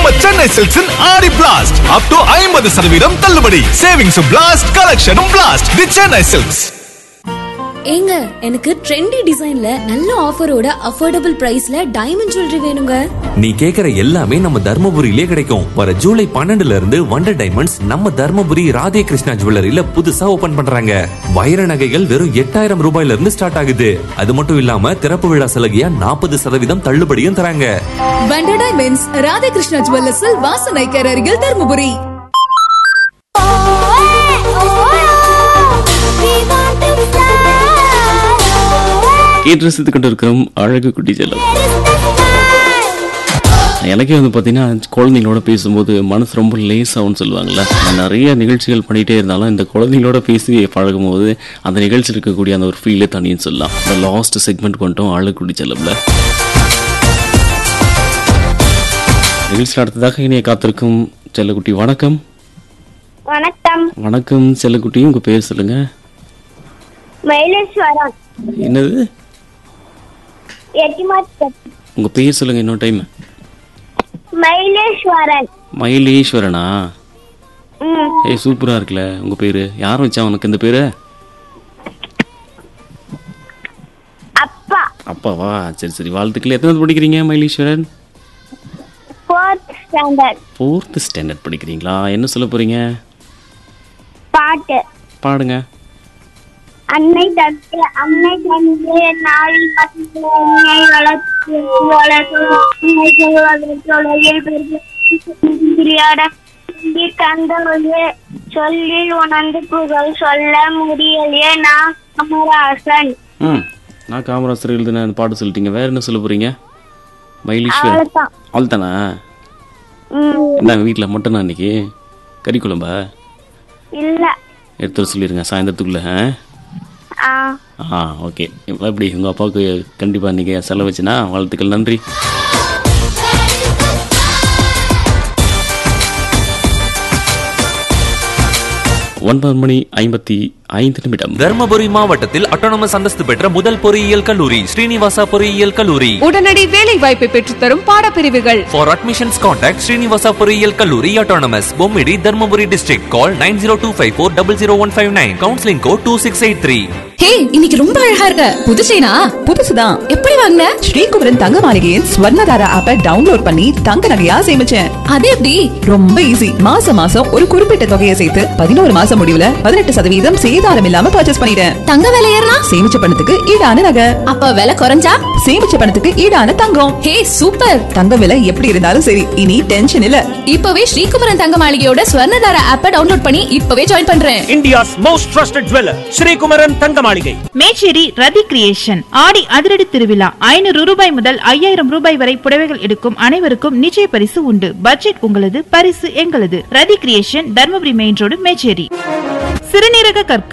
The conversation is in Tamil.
நம்ம சென்னை சில்க்ஸின் ஆடி பிளாஸ்ட் அப் டு ஐம்பது சதவீதம் தள்ளுபடி சேவிங்ஸும் பிளாஸ்ட் கலெக்ஷனும் பிளாஸ்ட் தி சென்னை சில்க்ஸ் ஏங்க எனக்கு ட்ரெண்டி டிசைன்ல நல்ல ஆஃபரோட அஃபோர்டபுள் பிரைஸ்ல டைமண்ட் ஜுவல்லரி வேணுங்க நீ கேக்குற எல்லாமே நம்ம தர்மபுரியிலே கிடைக்கும் வர ஜூலை பன்னெண்டுல இருந்து வண்டர் டைமண்ட்ஸ் நம்ம தர்மபுரி ராதே கிருஷ்ணா ஜுவல்லரியில புதுசா ஓபன் பண்றாங்க வைர நகைகள் வெறும் எட்டாயிரம் ரூபாயில இருந்து ஸ்டார்ட் ஆகுது அது மட்டும் இல்லாம திறப்பு விழா சலுகையா நாற்பது சதவீதம் தள்ளுபடியும் தராங்க வண்டர் டைமண்ட்ஸ் ராதாகிருஷ்ணா ஜுவல்லர்ஸில் வாசனைக்கர் அருகில் தருமபுரி கேட்டு ரசித்துக் கொண்டிருக்கிறோம் அழகு குட்டி செல்லம் எனக்கே வந்து பார்த்தீங்கன்னா குழந்தைங்களோட பேசும்போது மனசு ரொம்ப லேசாகும்னு சொல்லுவாங்கல்ல நான் நிறைய நிகழ்ச்சிகள் பண்ணிகிட்டே இருந்தாலும் இந்த குழந்தைங்களோட பேசி பழகும்போது அந்த நிகழ்ச்சியில் இருக்கக்கூடிய அந்த ஒரு ஃபீலே தனின்னு சொல்லலாம் இந்த லாஸ்ட் செக்மெண்ட் கொண்டோம் அழகு குட்டி செல்லம்ல நிகழ்ச்சியில் அடுத்ததாக இனிய காத்திருக்கும் செல்லக்குட்டி வணக்கம் வணக்கம் வணக்கம் செல்லக்குட்டி உங்கள் பேர் சொல்லுங்க மயிலேஸ்வரன் என்னது எட்டிமாத் உங்கள் பேர் சொல்லுங்க இன்னொரு டைம் மயிலேஸ்வரன் மயிலேஸ்வரனா ம் ஏய் சூப்பரா இருக்குல்ல உங்க பேரு யார் வச்சா உனக்கு இந்த பேரு அப்பா அப்பாவா சரி சரி வாழ்த்துக்கள் எத்தனை படிக்கிறீங்க Mayileeswaran fourth standard fourth standard படிக்கிறீங்களா என்ன சொல்ல போறீங்க பாட்டு பாடுங்க அன்னை தந்தை அன்னை தந்தை நாளை பத்து என்னை வளர்த்து வளர்த்து உன்னை சொல்வதற்கு உலகில் பெரிய விளையாட சொல்லி தந்தவழி சொல்லி உணர்ந்து புகழ் சொல்ல முடியலையே நான் கமராசன் ம் நான் காமராசர் எழுதுன அந்த பாட்டு சொல்லிட்டீங்க வேற என்ன சொல்ல போறீங்க மயிலீஸ்வரன் அவ்வளவுதான் அவ்வளோதானா ம் என்ன வீட்டில் மட்டனா இன்னைக்கு கறி குழம்பா இல்ல எடுத்து வர சொல்லிடுங்க சாயந்தரத்துக்குள்ள ஆ? ஆ ஆ ஓகே எப்படி உங்கள் அப்பாவுக்கு கண்டிப்பாக நீங்கள் செலவச்சுனா வாழ்த்துக்கள் நன்றி ஒன்பது மணி ஐம்பத்தி ஐந்து நிமிடம் தர்மபுரி மாவட்டத்தில் அட்டானமஸ் அந்தஸ்து பெற்ற முதல் பொறியியல் கல்லூரி ஸ்ரீனிவாசா பொறியியல் கல்லூரி உடனடி வேலை வாய்ப்பை பெற்றுத்தரும் பாடப்பிரிவுகள் For admissions, contact Srinivasa பொறியியல் கல்லூரி autonomous Bommidi Dharmapuri district call nine zero two five four double zero one five nine counselling code two six eight three ஹே இன்னைக்கு ரொம்ப அழகா இருக்க புது செயினா புதுசுதான் எப்படி வாங்கின ஸ்ரீகுமரன் தங்க மாளிகையின் ஸ்வர்ணதாரா ஆப்பை டவுன்லோட் பண்ணி தங்க நகையா சேமிச்சேன் அது எப்படி ரொம்ப ஈஸி மாசம் மாசம் ஒரு குறிப்பிட்ட தொகையை சேர்த்து பதினோரு மாசம் முடிவுல பதினெட்டு சதவீதம் சேதாரம் இல்லாம பர்ச்சேஸ் பண்ணிட்டேன் தங்க விலை ஏறினா சேமிச்ச பணத்துக்கு ஈடான நகை அப்ப விலை குறைஞ்சா சேமிச்ச பணத்துக்கு ஈடான தங்கம் ஹே சூப்பர் தங்க விலை எப்படி இருந்தாலும் சரி இனி டென்ஷன் இல்ல இப்பவே ஸ்ரீகுமரன் தங்க மாளிகையோட ஸ்வர்ணதார ஆப்பை டவுன்லோட் பண்ணி இப்பவே ஜாயின் பண்றேன் India's most trusted jeweler, Sri Kumaran Thangamaligai. Mecheri ரதி கிரியேஷன் ஆடி அதிரடி திருவிழா ஐநூறு ரூபாய் முதல் ஐயாயிரம் ரூபாய் வரை புடவைகள் எடுக்கும் அனைவருக்கும் நிச்சய பரிசு உண்டு பட்ஜெட் உங்களது பரிசு எங்களது Rathi creation Dharmapuri main road Mecheri சிறுநீரக கற்கள்